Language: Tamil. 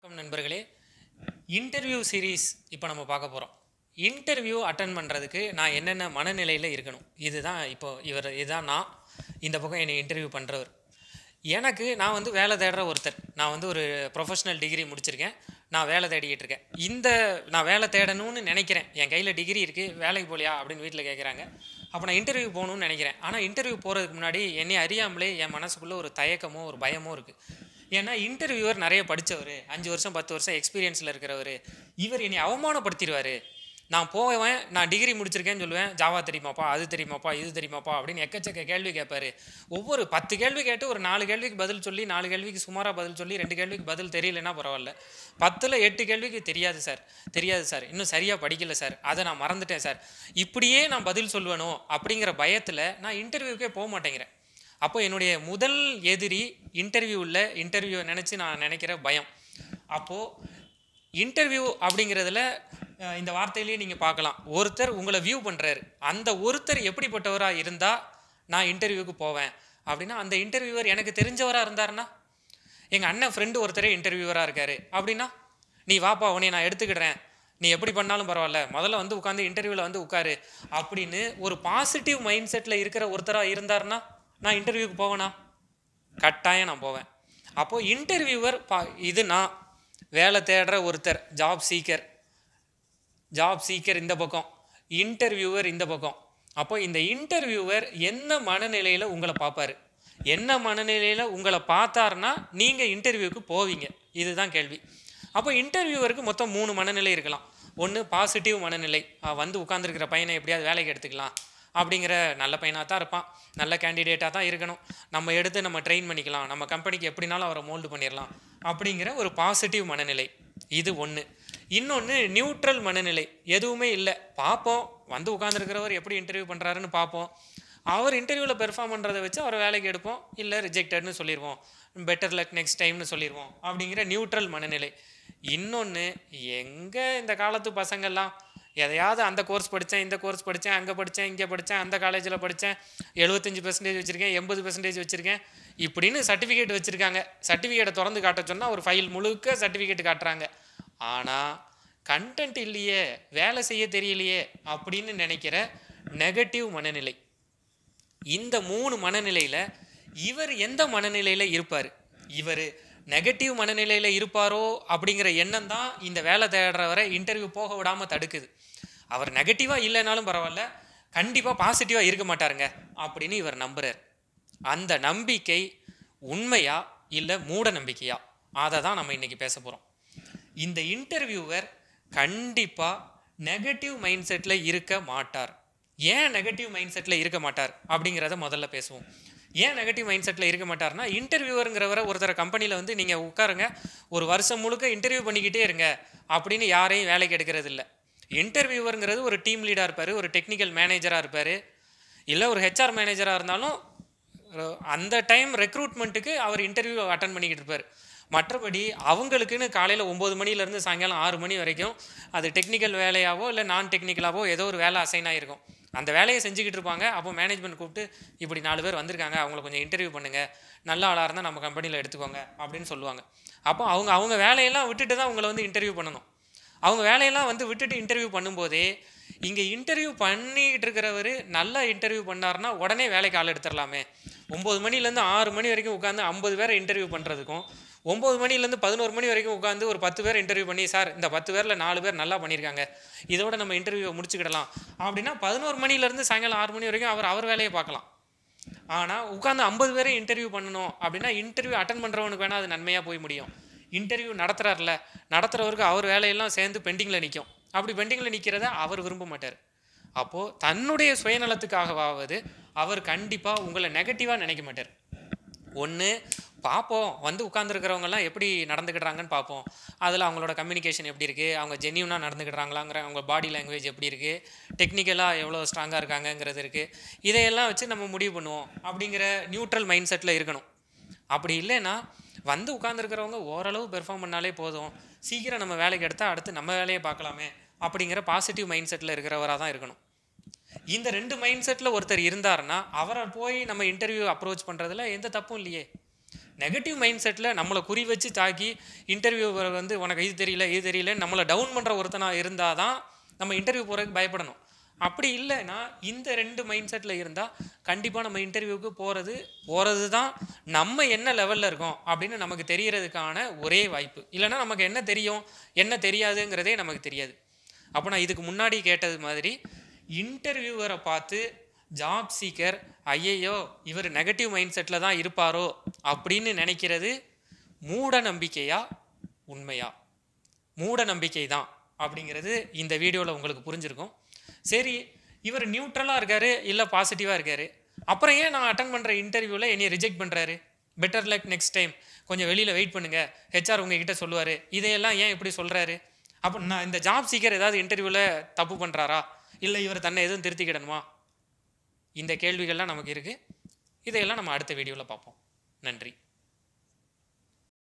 வணக்கம் நண்பர்களே இன்டர்வியூ சீரீஸ் இப்போ நம்ம பார்க்க போகிறோம் இன்டர்வியூ அட்டன் பண்ணுறதுக்கு நான் என்னென்ன மனநிலையில் இருக்கணும் இதுதான் இப்போ இவர் இதுதான் நான் இந்த பக்கம் என்னை இன்டர்வியூ பண்ணுறவர் எனக்கு நான் வந்து வேலை தேடுற ஒருத்தர் நான் வந்து ஒரு ப்ரொஃபஷனல் டிகிரி முடிச்சிருக்கேன் நான் வேலை தேடிக்கிட்டு இருக்கேன் இந்த நான் வேலை தேடணும்னு நினைக்கிறேன் என் கையில் டிகிரி இருக்குது வேலைக்கு போகலையா அப்படின்னு வீட்டில் கேட்குறாங்க அப்போ நான் இன்டர்வியூ போகணும்னு நினைக்கிறேன் ஆனால் இன்டர்வியூ போகிறதுக்கு முன்னாடி என்னை அறியாமலே என் மனசுக்குள்ளே ஒரு தயக்கமோ ஒரு பயமோ இருக்குது ஏன்னா இன்டர்வியூவர் நிறைய படித்தவர் அஞ்சு வருஷம் பத்து வருஷம் எக்ஸ்பீரியன்ஸில் இருக்கிறவர் இவர் என்னை அவமானப்படுத்திடுவார் நான் போவேன் நான் டிகிரி முடிச்சிருக்கேன்னு சொல்லுவேன் ஜாவா தெரியுமாப்பா அது தெரியுமாப்பா இது தெரியுமாப்பா அப்படின்னு எக்கச்சக்க கேள்வி கேட்பாரு ஒவ்வொரு பத்து கேள்வி கேட்டு ஒரு நாலு கேள்விக்கு பதில் சொல்லி நாலு கேள்விக்கு சுமாராக பதில் சொல்லி ரெண்டு கேள்விக்கு பதில் தெரியலன்னா பரவாயில்ல பத்தில் எட்டு கேள்விக்கு தெரியாது சார் தெரியாது சார் இன்னும் சரியாக படிக்கல சார் அதை நான் மறந்துட்டேன் சார் இப்படியே நான் பதில் சொல்லுவேனோ அப்படிங்கிற பயத்தில் நான் இன்டர்வியூக்கே போக மாட்டேங்கிறேன் அப்போ என்னுடைய முதல் எதிரி இன்டர்வியூவில் இன்டர்வியூ நினச்சி நான் நினைக்கிற பயம் அப்போது இன்டர்வியூ அப்படிங்கிறதுல அஹ், இந்த வார்த்தையிலேயே நீங்கள் பார்க்கலாம் ஒருத்தர் உங்களை வியூ பண்ணுறாரு அந்த ஒருத்தர் எப்படிப்பட்டவராக இருந்தால் நான் இன்டர்வியூக்கு போவேன் அப்படின்னா அந்த இன்டர்வியூவர் எனக்கு தெரிஞ்சவராக இருந்தாருன்னா எங்கள் அண்ணன் ஃப்ரெண்டு ஒருத்தரே இன்டர்வியூவராக இருக்கார் அப்படின்னா நீ வாப்பா உன்னை நான் எடுத்துக்கிடுறேன் நீ எப்படி பண்ணாலும் பரவாயில்ல முதல்ல வந்து உட்காந்து இன்டர்வியூவில் வந்து உட்காரு அப்படின்னு ஒரு பாசிட்டிவ் மைண்ட் செட்டில் இருக்கிற ஒருத்தராக இருந்தாருன்னா நான் இன்டர்வியூக்கு போவேனா கட்டாயம் நான் போவேன் அப்போது இன்டர்வியூவர் பா இது நான் வேலை தேடுற ஒருத்தர் ஜாப் சீக்கர் ஜாப் சீக்கர் இந்த பக்கம் இன்டர்வியூவர் இந்த பக்கம் அப்போ இந்த இன்டர்வியூவர் என்ன மனநிலையில் உங்களை பார்ப்பாரு என்ன மனநிலையில் உங்களை பார்த்தாருன்னா நீங்கள் இன்டர்வியூக்கு போவீங்க இதுதான் கேள்வி அப்போ இன்டர்வியூவருக்கு மொத்தம் மூணு மனநிலை இருக்கலாம் ஒன்று பாசிட்டிவ் மனநிலை ஆ, வந்து உட்காந்துருக்கிற பையனை எப்படியாவது வேலைக்கு எடுத்துக்கலாம் அப்படிங்கிற நல்ல பையனாக தான் இருப்பான் நல்ல கேண்டிடேட்டாக தான் இருக்கணும் நம்ம எடுத்து நம்ம ட்ரெயின் பண்ணிக்கலாம் நம்ம கம்பெனிக்கு எப்படினாலும் அவரை மோல்டு பண்ணிடலாம் அப்படிங்கிற ஒரு பாசிட்டிவ் மனநிலை இது ஒன்று இன்னொன்று நியூட்ரல் மனநிலை எதுவுமே இல்லை பார்ப்போம் வந்து உட்காந்துருக்கிறவர் எப்படி இன்டர்வியூ பண்ணுறாருன்னு பார்ப்போம் அவர் இன்டர்வியூவில் பெர்ஃபார்ம் பண்ணுறதை வச்சு அவரை வேலைக்கு எடுப்போம் இல்லை ரிஜெக்டட்னு சொல்லிடுவோம் பெட்டர் லக் நெக்ஸ்ட் டைம்னு சொல்லிடுவோம் அப்படிங்கிற நியூட்ரல் மனநிலை இன்னொன்று எங்கே இந்த காலத்து பசங்கள்லாம் எதையாவது அந்த கோர்ஸ் படித்தேன் இந்த கோர்ஸ் படித்தேன் அங்கே படித்தேன் இங்கே படித்தேன் அந்த காலேஜில் படித்தேன் எழுபத்தஞ்சு பெர்சன்டேஜ் வச்சுருக்கேன் எண்பது பெர்சன்டேஜ் வச்சுருக்கேன் இப்படின்னு சர்டிஃபிகேட் வச்சுருக்காங்க சர்டிஃபிகேட்டை திறந்து காட்ட சொன்னால் ஒரு ஃபைல் முழுக்க சர்டிஃபிகேட் காட்டுறாங்க ஆனால் கண்டென்ட் இல்லையே வேலை செய்ய தெரியலையே அப்படின்னு நினைக்கிற நெகட்டிவ் மனநிலை இந்த மூணு மனநிலையில் இவர் எந்த மனநிலையில் இருப்பார் இவர் நெகட்டிவ் மனநிலையில் இருப்பாரோ அப்படிங்கிற எண்ணம் தான் இந்த வேலை தேடுறவரை இன்டர்வியூ போக விடாமல் தடுக்குது அவர் நெகட்டிவாக இல்லைனாலும் பரவாயில்ல கண்டிப்பாக பாசிட்டிவாக இருக்க மாட்டாருங்க அப்படின்னு இவர் நம்புறார் அந்த நம்பிக்கை உண்மையா இல்லை மூட நம்பிக்கையா அதை தான் நம்ம இன்னைக்கு பேச போகிறோம் இந்த இன்டர்வியூவர் கண்டிப்பாக நெகட்டிவ் மைண்ட் செட்டில் இருக்க மாட்டார் ஏன் நெகட்டிவ் மைண்ட் செட்டில் இருக்க மாட்டார் அப்படிங்கிறத முதல்ல பேசுவோம் ஏன் நெகட்டிவ் மைண்ட் செட்டில் இருக்க மாட்டார்னா இன்டர்வியூவருங்கிறவரை ஒருத்தர் கம்பெனியில் வந்து நீங்கள் உட்காருங்க ஒரு வருஷம் முழுக்க இன்டர்வியூ பண்ணிக்கிட்டே இருங்க அப்படின்னு யாரையும் வேலைக்கு எடுக்கிறது இல்லை இன்டர்வியூவருங்கிறது ஒரு டீம் லீடாக இருப்பார் ஒரு டெக்னிக்கல் மேனேஜராக இருப்பார் இல்லை ஒரு ஹெச்ஆர் மேனேஜராக இருந்தாலும் அஹ் அந்த டைம் ரெக்ரூட்மெண்ட்டுக்கு அவர் இன்டர்வியூ அட்டன் பண்ணிக்கிட்டு இருப்பார் மற்றபடி அவங்களுக்குன்னு காலையில் ஒம்பது மணிலேருந்து சாயங்காலம் ஆறு மணி வரைக்கும் அது டெக்னிக்கல் வேலையாவோ இல்லை நான் டெக்னிக்கலாவோ ஏதோ ஒரு வேலை அசைன் ஆகிருக்கும் அந்த வேலையை செஞ்சுக்கிட்டு இருப்பாங்க அப்போ மேனேஜ்மெண்ட் கூப்பிட்டு இப்படி நாலு பேர் வந்திருக்காங்க அவங்கள கொஞ்சம் இன்டர்வியூ பண்ணுங்கள் நல்ல ஆளாக இருந்தால் நம்ம கம்பெனியில் எடுத்துக்கோங்க அப்படின்னு சொல்லுவாங்க அப்போ அவங்க அவங்க வேலையெல்லாம் விட்டுட்டு தான் உங்களை வந்து இன்டர்வியூ பண்ணணும் அவங்க வேலையெல்லாம் வந்து விட்டுட்டு இன்டர்வியூ பண்ணும்போதே இங்கே இன்டர்வியூ பண்ணிக்கிட்டு இருக்கிறவர் நல்லா இன்டர்வியூ பண்ணாருன்னா உடனே வேலைக்கு ஆள் எடுத்துடலாமே ஒம்பது மணிலேருந்து ஆறு மணி வரைக்கும் உட்காந்து ஐம்பது பேரை இன்டர்வியூ பண்ணுறதுக்கும் ஒம்பது மணிலேருந்து பதினோரு மணி வரைக்கும் உட்காந்து ஒரு பத்து பேர் இன்டர்வியூ பண்ணி சார் இந்த பத்து பேரில் நாலு பேர் நல்லா பண்ணியிருக்காங்க இதோட நம்ம இன்டர்வியூவை முடிச்சுக்கிடலாம் அப்படின்னா பதினோரு மணிலேருந்து சாயங்காலம் ஆறு மணி வரைக்கும் அவர் அவர் வேலையை பார்க்கலாம் ஆனால் உட்காந்து ஐம்பது பேரை இன்டர்வியூ பண்ணணும் அப்படின்னா இன்டர்வியூ அட்டன் பண்ணுறவனுக்கு வேணால் அது நன்மையாக போய் முடியும் இன்டர்வியூ நடத்துறாருல நடத்துகிறவருக்கு அவர் வேலையெல்லாம் சேர்ந்து பெண்டிங்கில் நிற்கும் அப்படி பெண்டிங்கில் நிற்கிறத அவர் விரும்ப மாட்டார் அப்போது தன்னுடைய சுயநலத்துக்காகவாவது அவர் கண்டிப்பாக உங்களை நெகட்டிவாக நினைக்க மாட்டார் ஒன்று பார்ப்போம் வந்து உட்காந்துருக்கிறவங்கலாம் எப்படி நடந்துக்கிடுறாங்கன்னு பார்ப்போம் அதில் அவங்களோட கம்யூனிகேஷன் எப்படி இருக்குது அவங்க ஜென்யூனாக நடந்துக்கிடுறாங்களாங்கிற அவங்க பாடி லாங்குவேஜ் எப்படி இருக்குது டெக்னிக்கலாக எவ்வளோ ஸ்ட்ராங்காக இருக்காங்கங்கிறது இருக்குது இதையெல்லாம் வச்சு நம்ம முடிவு பண்ணுவோம் அப்படிங்கிற நியூட்ரல் மைண்ட் செட்டில் இருக்கணும் அப்படி இல்லைன்னா வந்து உட்காந்துருக்கிறவங்க ஓரளவு பெர்ஃபார்ம் பண்ணாலே போதும் சீக்கிரம் நம்ம வேலைக்கு எடுத்தால் அடுத்து நம்ம வேலையை பார்க்கலாமே அப்படிங்கிற பாசிட்டிவ் மைண்ட் செட்டில் இருக்கிறவராக தான் இருக்கணும் இந்த ரெண்டு மைண்ட் செட்டில் ஒருத்தர் இருந்தாருன்னா அவரை போய் நம்ம இன்டர்வியூ அப்ரோச் பண்ணுறதுல எந்த தப்பும் இல்லையே நெகட்டிவ் மைண்ட் செட்டில் நம்மளை குறி வச்சு தாக்கி இன்டர்வியூவர் வந்து உனக்கு இது தெரியல இது தெரியல நம்மளை டவுன் பண்ணுற ஒருத்தனாக இருந்தால் தான் நம்ம இன்டர்வியூ போகிறதுக்கு பயப்படணும் அப்படி இல்லைன்னா இந்த ரெண்டு மைண்ட் செட்டில் இருந்தால் கண்டிப்பாக நம்ம இன்டர்வியூக்கு போகிறது போகிறது தான் நம்ம என்ன லெவலில் இருக்கோம் அப்படின்னு நமக்கு தெரியறதுக்கான ஒரே வாய்ப்பு இல்லைன்னா நமக்கு என்ன தெரியும் என்ன தெரியாதுங்கிறதே நமக்கு தெரியாது அப்போ நான் இதுக்கு முன்னாடி கேட்டது மாதிரி இன்டர்வியூவரை பார்த்து ஜாப் சீக்கர் ஐயையோ இவர் நெகட்டிவ் மைண்ட் செட்டில் தான் இருப்பாரோ அப்படின்னு நினைக்கிறது மூட நம்பிக்கையா உண்மையா மூட நம்பிக்கை தான் அப்படிங்கிறது இந்த வீடியோவில் உங்களுக்கு புரிஞ்சிருக்கும் சரி இவர் நியூட்ரலாக இருக்காரு இல்லை பாசிட்டிவாக இருக்காரு அப்புறம் ஏன் நான் அட்டன் பண்ணுற இன்டர்வியூவில் என்னை ரிஜெக்ட் பண்ணுறாரு பெட்டர் லக் நெக்ஸ்ட் டைம் கொஞ்சம் வெளியில் வெயிட் பண்ணுங்கள் ஹெச்ஆர் உங்ககிட்ட சொல்லுவார் இதையெல்லாம் ஏன் இப்படி சொல்கிறாரு அப்போ நான் இந்த ஜாப் சீக்கர் ஏதாவது இன்டர்வியூவில் தப்பு பண்ணுறாரா இல்லை இவர் தன்னை எதுவும் திருத்திக்கிடணுமா இந்த கேள்விகள்லாம் நமக்கு இருக்குது இதையெல்லாம் நம்ம அடுத்த வீடியோவில் பார்ப்போம் நன்றி